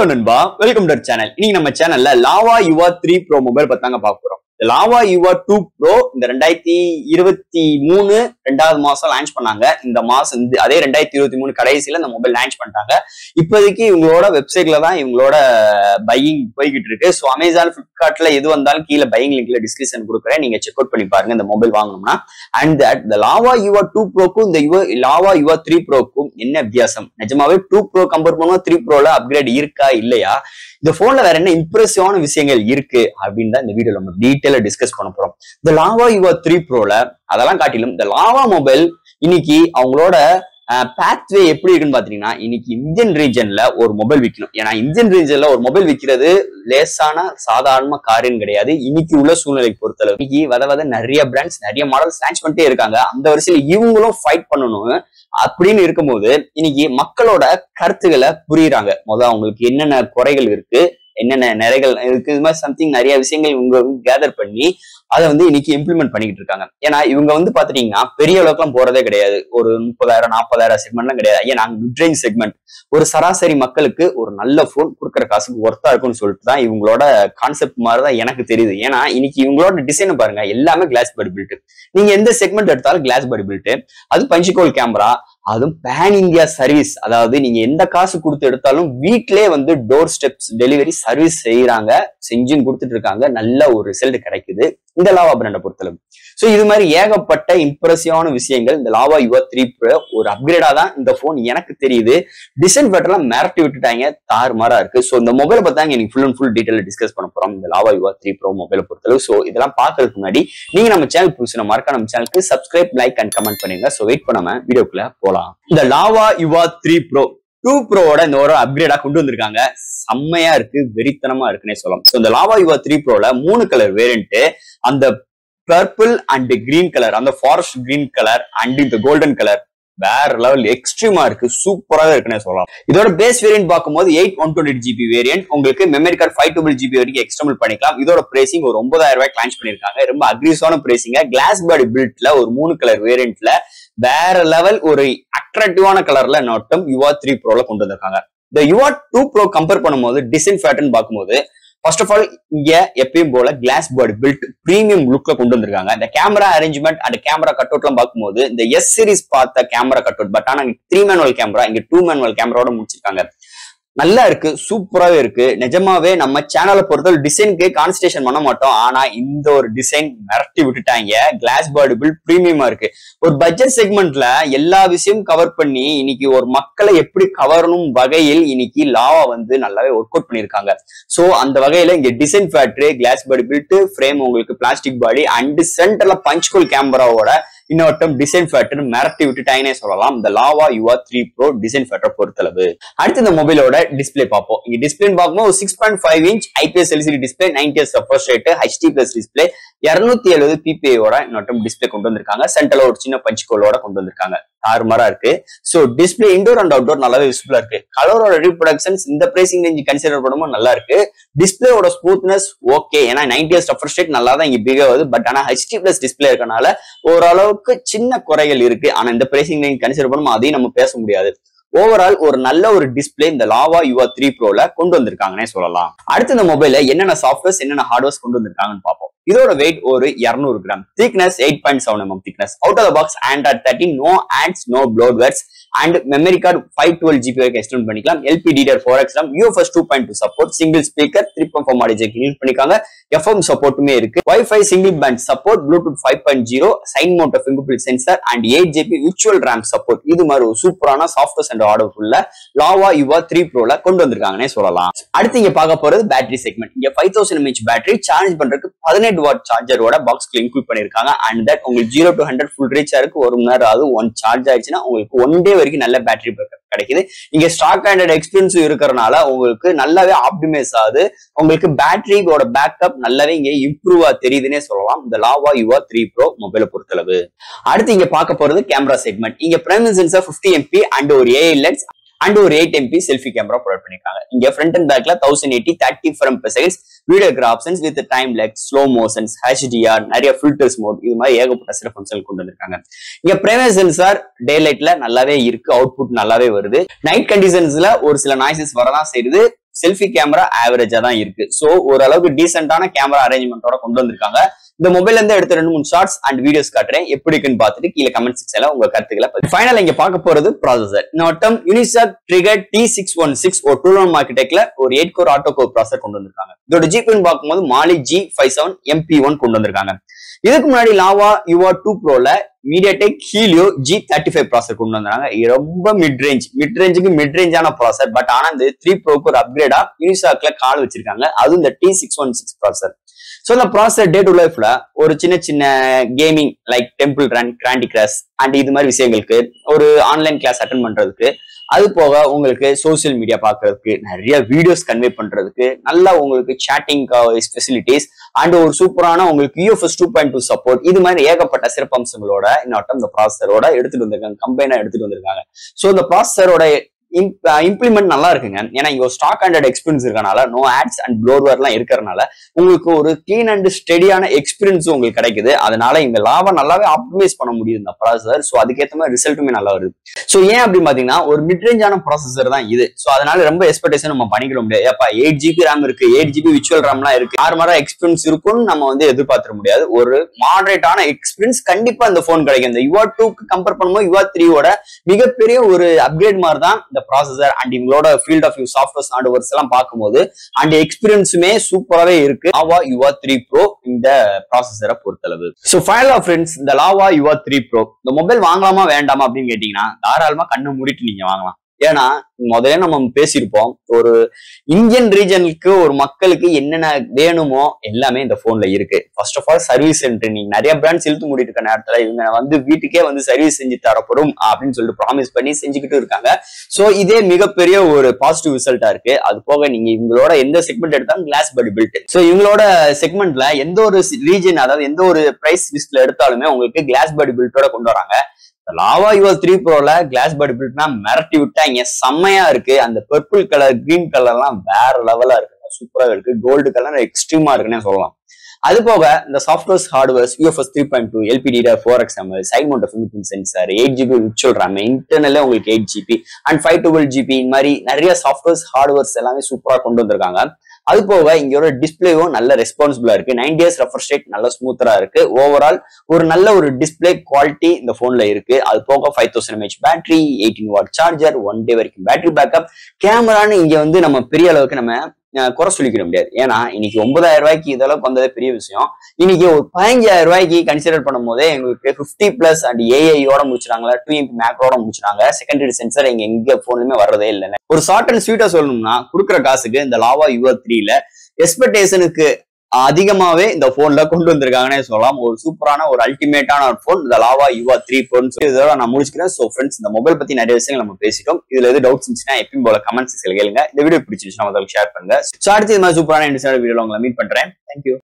hello நண்பா welcome to channel இன்னைக்கு நம்ம சேனல்ல Lava Yuva three pro mobile பத்தாங்க பார்க்க போறோம் இந்த லாவா யுவா டூ ப்ரோ இந்த ரெண்டாயிரத்தி இருபத்தி மூணு ரெண்டாவது மாசம் லான்ச் பண்ணாங்க இந்த மாசம் இந்த அதே ரெண்டாயிரத்தி இருபத்தி மூணு கடைசியில இந்த மொபைல் லான்ச் பண்ணிட்டாங்க இப்போதைக்கு இவங்களோட வெப்சைட்ல தான் இவங்களோட பையிங் போய்கிட்டு இருக்கு ஸோ அமேசான் பிளிப்கார்ட்ல எது வந்தாலும் கீழே பையிங் லிங்க்ல டிஸ்கிரிப்ஷன் கொடுக்குறேன் நீங்க செக் அவுட் பண்ணி பாருங்க இந்த மொபைல் வாங்கணும்னா அண்ட் தட் இந்த லாவா யுவா டூ ப்ரோக்கும் இந்த யுவா லாவா யுவா த்ரீ ப்ரோக்கும் என்ன வித்தியாசம் நிஜமாவே டூ ப்ரோ கம்பேர் பண்ணுவோம் த்ரீ ப்ரோல அப்கிரேட் இருக்கா இல்லையா இந்த போன்ல வேற என்ன இம்ப்ரெசிவான விஷயங்கள் இருக்கு அப்படின்னு தான் இந்த வீடியோல நம்ம டீட்டெயிலா டிஸ்கஸ் பண்ண போறோம் இந்த லாவா யுவா த்ரீ ப்ரோல அதெல்லாம் காட்டிலும் இந்த லாவா மொபைல் இன்னைக்கு அவங்களோட பேத்வே எப்படி இருக்குன்னு பாத்தீங்கன்னா இன்னைக்கு இந்தியன் ரீஜன்ல ஒரு மொபைல் விற்கணும் ஏன்னா இந்தியன் ரீஜன்ல ஒரு மொபைல் விற்கிறது லேசான சாதாரண காரியம் கிடையாது இன்னைக்கு உள்ள சூழ்நிலை பொறுத்தளவு இன்னைக்கு வத வத நிறைய பிராண்ட்ஸ் நிறைய மாடல்ஸ் லான்ச் பண்ணிட்டே இருக்காங்க அந்த வரிசையில இவங்களும் ஃபைட் பண்ணணும் அப்படின்னு இருக்கும்போது இன்னைக்கு மக்களோட கருத்துக்களை புரியுறாங்க முதல்ல அவங்களுக்கு என்னென்ன குறைகள் இருக்கு என்னென்ன நிறைகள் இருக்கு இது மாதிரி சம்திங் நிறைய விஷயங்கள் இவங்க கேதர் பண்ணி அதை வந்து இன்னைக்கு இம்ப்ளிமெண்ட் பண்ணிக்கிட்டு இருக்காங்க ஏன்னா இவங்க வந்து பாத்துட்டீங்கன்னா பெரிய அளவுக்குலாம் போறதே கிடையாது ஒரு முப்பதாயிரம் நாற்பதாயிரம் செக்மெண்ட்லாம் கிடையாது ஐயா நாங்க மிட்ரேஞ்ச் செக்மெண்ட் ஒரு சராசரி மக்களுக்கு ஒரு நல்ல போன் கொடுக்குற காசுக்கு ஒர்த்தா இருக்கும்னு சொல்லிட்டு தான் இவங்களோட கான்செப்ட் மாதிரி தான் எனக்கு தெரியுது ஏன்னா இன்னைக்கு இவங்களோட டிசைனை பாருங்க எல்லாமே கிளாஸ் படி பில்ட் நீங்க எந்த செக்மெண்ட் எடுத்தாலும் கிளாஸ் படி பில்ட் அது பஞ்சுகோல் கேமரா அதுவும் பேன் இந்தியா சர்வீஸ் அதாவது நீங்க எந்த காசு கொடுத்து எடுத்தாலும் வீட்லயே வந்து டோர் ஸ்டெப்ஸ் டெலிவரி சர்வீஸ் செய்யறாங்க செஞ்சும் கொடுத்துட்டு இருக்காங்க நல்ல ஒரு ரிசல்ட் கிடைக்குது இந்த லாவா பிராண்டை பொறுத்தளவு ஸோ இது மாதிரி ஏகப்பட்ட இம்ப்ரெசிவான விஷயங்கள் இந்த லாவா யுவா த்ரீ ப்ரோ ஒரு அப்கிரேடா தான் இந்த போன் எனக்கு தெரியுது டிசைன் பேட்டர்லாம் மிரட்டி விட்டுட்டாங்க தாறுமாறா இருக்கு ஸோ இந்த மொபைலை பார்த்தாங்க எனக்கு full and full detail discuss பண்ண போறோம் இந்த லாவா யுவா த்ரீ ப்ரோ மொபைலை பொறுத்தளவு ஸோ இதெல்லாம் பார்க்கறதுக்கு முன்னாடி நீங்க நம்ம சேனல் புதுசுன மறக்க நம்ம சேனலுக்கு சப்ஸ்கிரைப் லைக் அண்ட் கமெண்ட் பண்ணுங்க ஸோ வெயிட் பண்ணாம வீடியோக்குள்ள போலாம் இந்த lava Yuva three pro two ப்ரோவோட இந்த ஒரு அப்கிரேடா கொண்டு வந்திருக்காங்க செம்மையா இருக்கு வெறித்தனமா இருக்குன்னே சொல்லலாம் ஸோ இந்த லாவா யுவா த்ரீ ப்ரோல மூணு கலர் வேரியன்ட் அந்த பர்பிள் அண்ட் கிரீன் கலர் அந்த ஃபாரஸ்ட் கிரீன் கலர் அண்ட் இந்த கோல்டன் கலர் வேற லெவல் எக்ஸ்ட்ரீமா இருக்கு சூப்பராக இருக்குன்னே சொல்லலாம் இதோட பேஸ் வேரியன்ட் பார்க்கும்போது eight one twenty GB variant உங்களுக்கு memory card five double GB வரைக்கும் எக்ஸ்டர்னல் பண்ணிக்கலாம் இதோட பிரைசிங் ஒரு ஒன்பதாயிரம் ரூபாய் லான்ச் பண்ணிருக்காங்க ரொம்ப அக்ரிஸான பிரைசிங்க கிளாஸ் பாடி பில்ட்ல ஒரு மூணு கலர் வேரியன்ட்ல வேற லெவல் ஒரு அட்ராக்டிவான கலர்ல நோட்டம் யுவா த்ரீ ப்ரோல கொண்டு வந்திருக்காங்க இந்த யுவா டூ ப்ரோ கம்பேர் பண்ணும்போது டிசைன் பேட்டர்ன் பார்க்கும்போது ஃபர்ஸ்ட் ஆஃப் ஆல் இங்க எப்பயும் போல கிளாஸ் பாடி பில்ட் பிரீமியம் லுக்ல கொண்டு வந்திருக்காங்க இந்த camera arrangement and camera cut அவுட்லாம் பார்க்கும்போது இந்த எஸ் சீரிஸ் பார்த்த கேமரா கட் அவுட் பட் ஆனா த்ரீ மேனுவல் கேமரா இங்க டூ மேனுவல் கேமராவோட முடிச்சிருக்காங்க நல்லா இருக்கு சூப்பராகவே இருக்கு நிஜமாவே நம்ம சேனலை பொறுத்தவரை டிசைனுக்கு கான்சன்ட்ரேஷன் பண்ண மாட்டோம் ஆனா இந்த ஒரு டிசைன் மிரட்டி விட்டுட்டாங்க கிளாஸ் பாடி பில் பிரீமியமா இருக்கு ஒரு பட்ஜெட் செக்மெண்ட்ல எல்லா விஷயமும் கவர் பண்ணி இன்னைக்கு ஒரு மக்களை எப்படி கவரணும் வகையில் இன்னைக்கு லாவா வந்து நல்லாவே ஒர்க் அவுட் பண்ணிருக்காங்க சோ அந்த வகையில இங்க design factory glass body build frame உங்களுக்கு பிளாஸ்டிக் பாடி அண்ட் சென்டர்ல பஞ்ச்கோல் கேமராவோட இன்னொருத்தம் டிசைன் ஃபேக்டர் மிரட்டி விட்டுட்டாங்கன்னே சொல்லலாம் இந்த lava Yuva three pro design factor பொறுத்தளவு அடுத்து இந்த மொபைலோட டிஸ்பிளே பார்ப்போம் இங்க டிஸ்பிளே பார்க்கும்போது six point five inch IPS LCD display ninety S suppose rate HD plus display இருநூத்தி எழுபது பிபிஐயோட இன்னொரு டிஸ்பிளே கொண்டு வந்திருக்காங்க சென்டர்ல ஒரு சின்ன பஞ்சுகோலோட கொண்டு வந்திருக்காங்க தாறுமாறா இருக்கு so display indoor and outdoor நல்லாவே விசிபிளா இருக்கு கலரோட ரீப்ரொடக்ஷன்ஸ் இந்த பிரைசிங் ரேஞ்ச் கன்சிடர் பண்ணும்போது நல்லா இருக்கு டிஸ்பிளேயோட ஸ்மூத்னஸ் ஓகே ஏன்னா நைன்டி எஸ் சப்போஸ் ரேட் நல்லா தான் இங்க பிகே ஆகுது பட் ஆனா ஹெச்டி பிளஸ் டிஸ்பிளே இருக்கனால ஓரளவுக்கு சின்ன குறைகள் இருக்கு ஆனா இந்த பிரைசிங் ரேஞ்ச் கன்சிடர் பண்ணும்போது அதையும் நம்ம பேச முடியாது ஓவரால் ஒரு நல்ல ஒரு டிஸ்பிளே இந்த லாவா யுவா த்ரீ ப்ரோல கொண்டு வந்திருக்காங்கன்னே சொல்லலாம் அடுத்து இந்த மொபைல்ல என்னென்ன சாஃப்ட்வேர்ஸ் என்னென்ன ஹார்ட்வேர்ஸ் கொண்டு வந்திருக்காங்கன்னு பார்ப்போம் இதோட வெயிட் ஒரு இருநூறு gram thickness eight point seven MM thickness out of box Android thirteen no ads no bloatwares and memory card five twelve GB வரைக்கும் எக்ஸ்டெண்ட் பண்ணிக்கலாம் LP DDR four X UFS two point two support single speaker three point four மாடி jack use பண்ணிக்காங்க FM சப்போர்ட்டுமே இருக்கு wifi single band support Bluetooth five point zero side mounted fingerprint sensor and eight GB virtual RAM support இது மாதிரி ஒரு சூப்பரான softwares and order ஃபுல்ல Lava Yuva three ப்ரோல கொண்டு வந்திருக்காங்கன்னே சொல்லலாம் அடுத்து இங்க பார்க்க போறது பேட்டரி செக்மெண்ட் இங்க five thousand MAH battery charge பண்றதுக்கு பதினெட்டு வாட் சார்ஜரோட பாக்ஸ்ல இன்க்ளூட் பண்ணிருக்காங்க அண்ட் தட் உங்களுக்கு zero to hundred full reach ஆயிருக்கு ஒரு மணி நேரம் ஆகுது ஒன் சார்ஜ் ஆயிடுச்சுன்னா உங்களுக்கு ஒன் டே வரைக்கும் நல்ல பேட்டரி பேக்கப் கிடைக்குது இங்க ஸ்டாக் ஹண்ட்ரட் எக்ஸ்பீரியன்ஸும் இருக்கிறனால உங்களுக்கு நல்லாவே ஆப்டிமைஸ் ஆகுது உங்களுக்கு பேட்டரியோட பேக்கப் நல்லாவே இங்க இம்ப்ரூவா தெரியுதுன்னே சொல்லலாம் இந்த லாவா யுவா த்ரீ ப்ரோ மொபைலை பொறுத்தளவு அடுத்து இங்க பார்க்க போறது கேமரா செக்மெண்ட் இங்க primary sensor fifty MP and ஒரு ஏஐ லென்ஸ் அண்ட் ஒரு eight MP selfie camera provide பண்ணிருக்காங்க இங்க ஃப்ரண்ட் அண்ட் பேக்ல thousand eighty thirty frame per seconds videograph options with time lag slow motions HDR நிறைய filters mode இது மாதிரி ஏகப்பட்ட சில ஃபங்க்ஷன் கொண்டு வந்திருக்காங்க இங்க பிரைமரி சென்சார் டே லைட்ல நல்லாவே இருக்கு அவுட்புட் நல்லாவே வருது நைட் கண்டிஷன்ஸ்ல ஒரு சில நாய்ஸஸ் வரதான் செய்யுது செல்ஃபி கேமரா ஆவரேஜா தான் இருக்கு ஸோ ஓரளவுக்கு டீசென்டான கேமரா அரேஞ்ச்மெண்ட்டோட கொண்டு வந்திருக்காங்க இந்த மொபைல்ல இருந்து எடுத்த ரெண்டு மூணு ஷார்ட்ஸ் அண்ட் வீடியோஸ் காட்டுறேன் எப்படி இருக்குன்னு பார்த்துட்டு கீழே கமெண்ட் செக்ஷன்ல உங்க கருத்துக்களை ஃபைனல் இங்க பார்க்க போறது ப்ராசஸர் இந்த வட்டம் Unisoc Tiger T six one six ஒரு டூ ஒன் மார்க்கெட்ல ஒரு எயிட் கோர் ஆட்டோ கோர் ப்ராசர் கொண்டு வந்திருக்காங்க இதோட ஜிபின்னு பார்க்கும்போது Mali G five seven MP one கொண்டு வந்திருக்காங்க இதுக்கு முன்னாடி லாவா யுவா டூ ப்ரோல MediaTek Helio G thirty five processor கொண்டு வந்தாங்க இது ரொம்ப மிட் ரேஞ்ச் மிட் ரேஞ்சுக்கு மிட் ரேஞ்சான ப்ராசர் பட் ஆனா இந்த த்ரீ ப்ரோக்கு ஒரு அப்கிரேடா யூனிசாக்ல கால் வச்சிருக்காங்க அதுவும் இந்த T six one six processor so இந்த ப்ராசர் டே டு லைஃப்ல ஒரு சின்ன சின்ன gaming like temple run candy crush and இது மாதிரி விஷயங்களுக்கு ஒரு ஆன்லைன் கிளாஸ் அட்டன் பண்றதுக்கு அது போக உங்களுக்கு சோசியல் மீடியா பார்க்கறதுக்கு நிறைய வீடியோஸ் கன்வே பண்றதுக்கு நல்லா உங்களுக்கு சேட்டிங் ஃபெசிலிட்டிஸ் அண்ட் ஒரு சூப்பரான உங்களுக்கு UFS two point two support இது மாதிரி ஏகப்பட்ட சிறப்பம்சங்களோட இன்னொட்டம் இந்த ப்ராசஸரோட எடுத்துட்டு வந்திருக்காங்க கம்பெனா எடுத்துட்டு வந்திருக்காங்க ஸோ இந்த ப்ராசஸரோட இம்ப்ளிமெண்ட் நல்லா இருக்குங்க ஏன்னா இங்க ஒரு ஸ்டாக் ஹண்ட்ரட் எக்ஸ்பீரியன்ஸ் இருக்கனால நோ ஆட்ஸ் அண்ட் ப்ளோர்வர்லாம் இருக்கிறனால உங்களுக்கு ஒரு கிளீன் அண்ட் ஸ்டெடியான எக்ஸ்பீரியன்ஸ் உங்களுக்கு கிடைக்குது அதனால இந்த லாபம் நல்லாவே ஆப்டிமைஸ் பண்ண முடியுது இந்த ப்ராசஸர் ஸோ அதுக்கேற்ற மாதிரி ரிசல்ட்டுமே நல்லா வருது ஸோ ஏன் அப்படின்னு பாத்தீங்கன்னா ஒரு மிட் ரேஞ்சான ப்ராசஸர் தான் இது ஸோ அதனால ரொம்ப எக்ஸ்பெக்டேஷன் நம்ம பண்ணிக்க முடியாது ஏப்பா எயிட் ஜிபி ரேம் இருக்கு எயிட் ஜிபி விச்சுவல் ரேம்லாம் இருக்கு ஆறு மாதிரி எக்ஸ்பீரியன்ஸ் இருக்கும்னு நம்ம வந்து எதிர்பார்த்திட முடியாது ஒரு மாடரேட்டான எக்ஸ்பீரியன்ஸ் கண்டிப்பா இந்த ஃபோன் கிடைக்கும் இந்த யுவா டூக்கு கம்பேர் பண்ணும்போது யுவா த்ரீயோட மிகப்பெரிய ஒரு அப்கிரேட் மாதிரி தான் இந்த ப்ராசஸர் அண்ட் இவங்களோட feel of UI softwares and works எல்லாம் பார்க்கும்போது அண்ட் எக்ஸ்பீரியன்ஸுமே சூப்பராகவே இருக்கு லாவா யுவா த்ரீ ப்ரோ இந்த ப்ராசஸரை பொறுத்தளவு ஸோ ஃபைனல் ஆஃப் ஃப்ரெண்ட்ஸ் இந்த லாவா யுவா த்ரீ ப்ரோ இந்த மொபைல் வாங்கலாமா வேண்டாமா அப்படின்னு கேட்டீங்கன்னா தாராளமா கண்ணை மூடிட்டு நீங்க வாங்கலாம் ஏன்னா முதல்ல நம்ம பேசியிருப்போம் ஒரு இந்தியன் ரீஜனுக்கு ஒரு மக்களுக்கு என்னென்ன வேணுமோ எல்லாமே இந்த போன்ல இருக்கு first of all service centre நீங்க நிறைய பிராண்ட்ஸ் இழுத்து மூடிட்டு இருக்க நேரத்துல இவங்க வந்து வீட்டுக்கே வந்து சர்வீஸ் செஞ்சு தரப்படும் அப்படின்னு சொல்லிட்டு ப்ராமிஸ் பண்ணி செஞ்சுக்கிட்டு இருக்காங்க சோ இதே மிகப்பெரிய ஒரு பாசிட்டிவ் ரிசல்ட்டா இருக்கு அது போக நீங்க இவங்களோட எந்த செக்மெண்ட் எடுத்தாலும் கிளாஸ் படி பில்ட் சோ இவங்களோட செக்மெண்ட்ல எந்த ஒரு ரீஜன் அதாவது எந்த ஒரு பிரைஸ் லிஸ்ட்ல எடுத்தாலுமே உங்களுக்கு கிளாஸ் படி பில்ட்டோட கொண்டு வராங்க லாவா யுவர் த்ரீ ப்ரோல கிளாஸ் படி பில்ட்னா மிரட்டி விட்டாங்க செம்மையா இருக்கு அந்த பர்பிள் கலர் கிரீன் கலர்லாம் வேற லெவலா இருக்கு சூப்பரா இருக்கு கோல்டு கலர் எக்ஸ்ட்ரீமா இருக்குன்னே சொல்லலாம் அது போக இந்த softwares hardwares UFS three point two LPDDR four XML side mount finger sensor eight GB விச்சுவல் ரேம் இன்டர்னல்ல உங்களுக்கு eight GB and five twelve GB இந்த மாதிரி நிறைய சாஃப்ட்வேர்ஸ் ஹார்ட்வேர்ஸ் எல்லாமே சூப்பரா கொண்டு வந்திருக்காங்க அது போக இங்கோட டிஸ்பிளேவும் நல்ல ரெஸ்பான்சிபிளா இருக்கு நைன் டேஸ் ரெஃபர் ஸ்டேட் நல்ல ஸ்மூத்தரா இருக்கு ஓவரால் ஒரு நல்ல ஒரு டிஸ்பிளே குவாலிட்டி இந்த போன்ல இருக்கு அது போக five thousand MAH battery eighteen watt charger one day வரைக்கும் பேட்டரி பேக்கப் கேமரான்னு இங்க வந்து நம்ம பெரிய அளவுக்கு நம்ம குறை சொல்லிக்கிட முடியாது ஏன்னா இன்னைக்கு ஒன்பதாயிரம் ரூபாய்க்கு இதளவுக்கு வந்ததே பெரிய விஷயம் இன்னைக்கு ஒரு பதினஞ்சாயிரம் ரூபாய்க்கு கன்சிடர் பண்ணும் போதே எங்களுக்கு பிப்டி பிளஸ் அண்ட் ஏஐயோட முடிச்சிட்டாங்களா டூ எம்பி மேக்ரோட முடிச்சிட்டாங்க செகண்டரி சென்சர் எங்க எங்க போன்லயுமே வர்றதே இல்லைங்க ஒரு ஷார்ட் அண்ட் ஸ்வீட்டா சொல்லணும்னா கொடுக்குற காசுக்கு இந்த லாவா யுவர் த்ரீல எக்ஸ்பெக்டேஷனுக்கு அதிகமாவே இந்த போன்ல கொண்டு வந்திருக்காங்கன்னே சொல்லலாம் ஒரு சூப்பரான ஒரு அல்டிமேட்டான ஒரு போன் இந்த லாவா யுவா த்ரீ போன் இதோட நான் முடிச்சுக்கிறேன் ஸோ ஃப்ரெண்ட்ஸ் இந்த மொபைல் பத்தி நிறைய விஷயங்கள் நம்ம பேசிட்டோம் இதுல எது டவுட்ஸ் இருந்துச்சுன்னா எப்பயும் போல கமெண்ட்ஸ் கேளுங்க இந்த வீடியோ பிடிச்சிருச்சுன்னா முதல்ல ஷேர் பண்ணுங்க ஸோ அடுத்து இது மாதிரி சூப்பரான இன்ட்ரெஸ்டான வீடியோ உங்களை மீட் பண்றேன் தேங்க்யூ